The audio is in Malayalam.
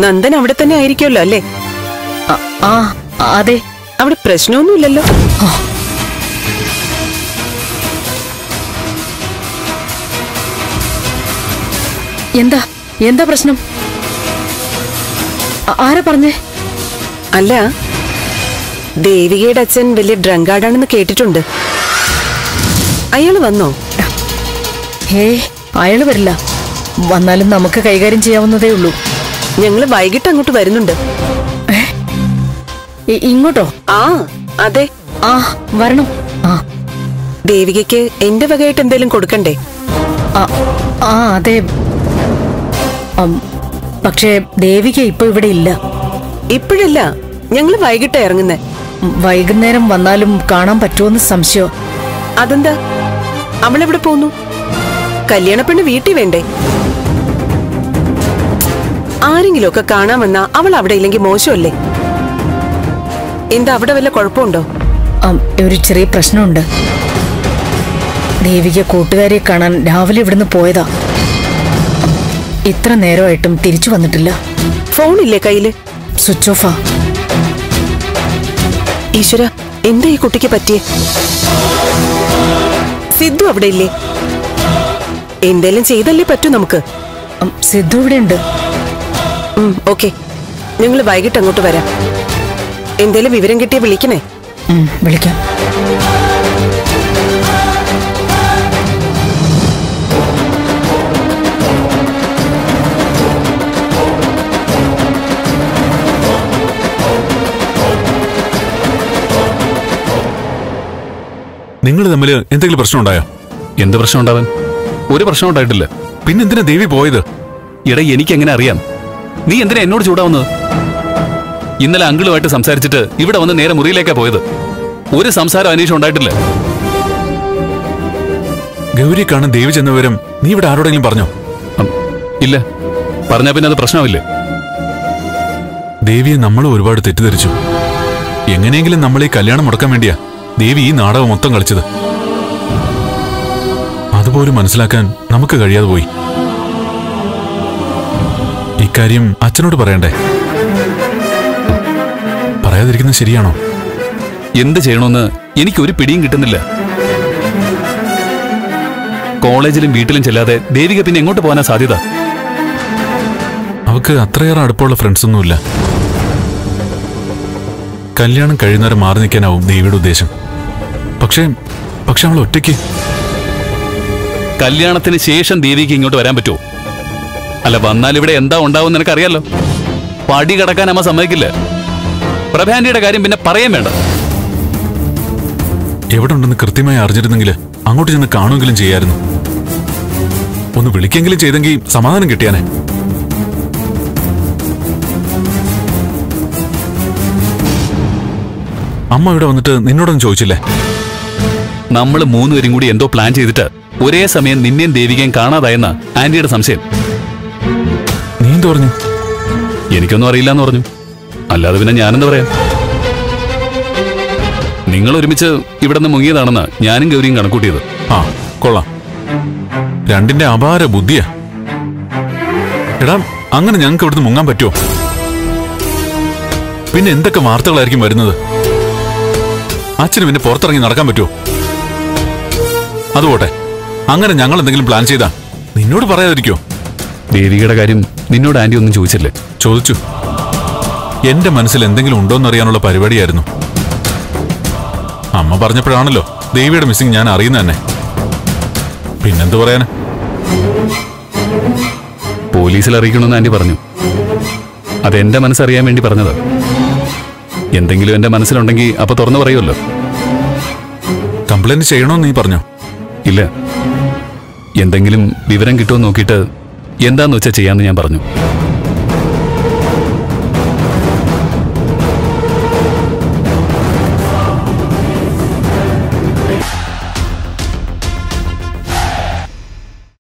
നന്ദൻ അവിടെ തന്നെ ആയിരിക്കുമല്ലോ അല്ലേ ആ, ആ അതെ അവിടെ പ്രശ്നമൊന്നുമില്ലല്ലോ എന്താ എന്താ പ്രശ്നം ആ- ആരാ പറഞ്ഞേ അല്ല ദേവികയുടെ അച്ഛൻ വലിയ ഡ്രങ്കാർഡാണെന്ന് കേട്ടിട്ടുണ്ട് അയാൾ വന്നോ ഹേ അയാള് വരില്ല വന്നാലും നമുക്ക് കൈകാര്യം ചെയ്യാവുന്നതേ ഉള്ളൂ ഞങ്ങള് വൈകിട്ട് അങ്ങോട്ട് വരുന്നുണ്ട് ഇ- ഇങ്ങോട്ടോ ആ അതെ ആ വരണം ആ ദേവികയ്ക്ക് എന്റെ വകയായിട്ട് എന്തെങ്കിലും കൊടുക്കണ്ടേ ആ, ആ അതെ അം, പക്ഷേ ദേവിക ഇപ്പൊ ഇവിടെ ഇല്ല ഇപ്പോഴല്ല ഞങ്ങള് വൈകിട്ടാ ഇറങ്ങുന്നേ ഉം, വൈകുന്നേരം വന്നാലും കാണാൻ പറ്റുമെന്ന് സംശയോ അതെന്താ അവളെവിടെ പോന്നു കല്യാണ പെണ്ണ് വീട്ടിൽ വേണ്ടേ ആരെങ്കിലും ഒക്കെ കാണാൻ വന്നാ അവൾ അവിടെ ഇല്ലെങ്കിൽ മോശമല്ലേ എന്താ അവിടെ വല്ല കുഴപ്പമുണ്ടോ അം, ഒരു ചെറിയ പ്രശ്നമുണ്ട് ദേവിക കൂട്ടുകാരെ കാണാൻ രാവിലെ ഇവിടുന്ന് പോയതാ ഇത്ര നേരമായിട്ടും തിരിച്ചു വന്നിട്ടില്ല ഫോണില്ലേ കയ്യില് സ്വിച്ച് ഓഫാ ഈശ്വര എന്താ ഈ കുട്ടിക്ക് പറ്റിയേ സിദ്ധു അവിടെ ഇല്ലേ എന്തേലും ചെയ്തല്ലേ പറ്റൂ നമുക്ക് അം, സിദ്ധു ഇവിടെ ഉണ്ട് ഓക്കെ ഞങ്ങൾ വൈകിട്ട് അങ്ങോട്ട് വരാം എന്തേലും വിവരം കിട്ടിയ വിളിക്കണേ ഉം, വിളിക്കാം നിങ്ങൾ തമ്മിൽ എന്തെങ്കിലും പ്രശ്നം ഉണ്ടായോ എന്ത് പ്രശ്നം ഉണ്ടാവാൻ ഒരു പ്രശ്നം ഉണ്ടായിട്ടില്ല പിന്നെ എന്തിനാ ദേവി പോയത് ഇട എനിക്ക് എങ്ങനെ അറിയാം നീ എന്തിനാ എന്നോട് ചൂടാവുന്നത് ഇന്നലെ അങ്കിളുമായിട്ട് സംസാരിച്ചിട്ട് ഇവിടെ വന്ന് നേരെ മുറിയിലേക്കാ പോയത് ഒരു സംസാരം അന്വേഷണം ഉണ്ടായിട്ടില്ല ഗൗരി കാണാൻ ദേവി ചെന്ന വിവരം നീ ഇവിടെ ആരോടെങ്കിലും പറഞ്ഞോ ഉം, ഇല്ല പറഞ്ഞാ പിന്നെ അത് പ്രശ്നമില്ലേ ദേവിയെ നമ്മൾ ഒരുപാട് തെറ്റിദ്ധരിച്ചു എങ്ങനെയെങ്കിലും നമ്മൾ ഈ കല്യാണം മുടക്കാൻ വേണ്ടിയാ ദേവി ഈ നാടകം മൊത്തം കളിച്ചത് അതുപോലും മനസ്സിലാക്കാൻ നമുക്ക് കഴിയാതെ പോയി ഇക്കാര്യം അച്ഛനോട് പറയണ്ടേ പറയാതിരിക്കുന്നത് ശരിയാണോ എന്ത് ചെയ്യണമെന്ന് എനിക്കൊരു പിടിയും കിട്ടുന്നില്ല കോളേജിലും വീട്ടിലും ചെല്ലാതെ ദേവിക പിന്നെ എങ്ങോട്ട് പോകാനാ സാധ്യത അവക്ക് അത്രയേറെ അടുപ്പമുള്ള ഫ്രണ്ട്സ് ഒന്നുമില്ല കല്യാണം കഴിയുന്നവരെ മാറി നിൽക്കാനാവും ദേവിയുടെ ഉദ്ദേശം പക്ഷേ പക്ഷെ അവൾ ഒറ്റയ്ക്ക് കല്യാണത്തിന് ശേഷം ദേവിക്ക് ഇങ്ങോട്ട് വരാൻ പറ്റുമോ അല്ല വന്നാൽ ഇവിടെ എന്താ ഉണ്ടാവും നിനക്കറിയാലോ പടി കടക്കാൻ അമ്മ സമ്മതിക്കില്ല പ്രഭാന്റിയുടെ കാര്യം പിന്നെ പറയാൻ വേണ്ട എവിടെ ഉണ്ടെന്ന് കൃത്യമായി അറിഞ്ഞിരുന്നെങ്കിൽ അങ്ങോട്ട് ചെന്ന് കാണുമെങ്കിലും ചെയ്യായിരുന്നു ഒന്ന് വിളിക്കെങ്കിലും ചെയ്തെങ്കിൽ സമാധാനം കിട്ടിയാനെ അമ്മ ഇവിടെ വന്നിട്ട് നിന്നോടൊന്നും ചോദിച്ചില്ലേ നമ്മൾ മൂന്നുപേരും കൂടി എന്തോ പ്ലാൻ ചെയ്തിട്ട് ഒരേ സമയം നിന്നെയും ദേവികയും കാണാതായെന്ന ആന്റിയുടെ സംശയം നീ എന്ത് പറഞ്ഞു എനിക്കൊന്നും അറിയില്ല എന്ന് പറഞ്ഞു അല്ലാതെ പിന്നെ ഞാനെന്താ പറയാം നിങ്ങൾ ഒരുമിച്ച് ഇവിടെ നിന്ന് മുങ്ങിയതാണെന്ന് ഞാനും ഗൗരിയും കണക്കൂട്ടിയത് ആ കൊള്ളാം രണ്ടിന്റെ അപാര ബുദ്ധിയാ എടാ അങ്ങനെ ഞങ്ങൾക്ക് ഇവിടുന്ന് മുങ്ങാൻ പറ്റുമോ പിന്നെ എന്തൊക്കെ വാർത്തകളായിരിക്കും വരുന്നത് അച്ഛന് പിന്നെ പുറത്തിറങ്ങി നടക്കാൻ പറ്റുമോ അതുപോട്ടെ അങ്ങനെ ഞങ്ങൾ എന്തെങ്കിലും പ്ലാൻ ചെയ്താ നിന്നോട് പറയാതിരിക്കോ ദേവികയുടെ കാര്യം നിന്നോട് ആന്റി ഒന്നും ചോദിച്ചില്ലേ ചോദിച്ചു എന്റെ മനസ്സിൽ എന്തെങ്കിലും ഉണ്ടോന്നറിയാനുള്ള പരിപാടിയായിരുന്നു അമ്മ പറഞ്ഞപ്പോഴാണല്ലോ ദേവിയുടെ മിസ്സിംഗ് ഞാൻ അറിയുന്ന തന്നെ പിന്നെന്ത് പറയാന് പോലീസിൽ അറിയിക്കണമെന്ന് ആന്റി പറഞ്ഞു അതെന്റെ മനസ്സറിയാൻ വേണ്ടി പറഞ്ഞത് എന്തെങ്കിലും എന്റെ മനസ്സിലുണ്ടെങ്കിൽ അപ്പൊ തുറന്നു പറയുമല്ലോ കംപ്ലൈന്റ് ചെയ്യണോന്ന് നീ പറഞ്ഞോ ഇല്ല എന്തെങ്കിലും വിവരം കിട്ടുമോ നോക്കിയിട്ട് എന്താന്ന് വെച്ചാൽ ചെയ്യാന്ന് ഞാൻ പറഞ്ഞു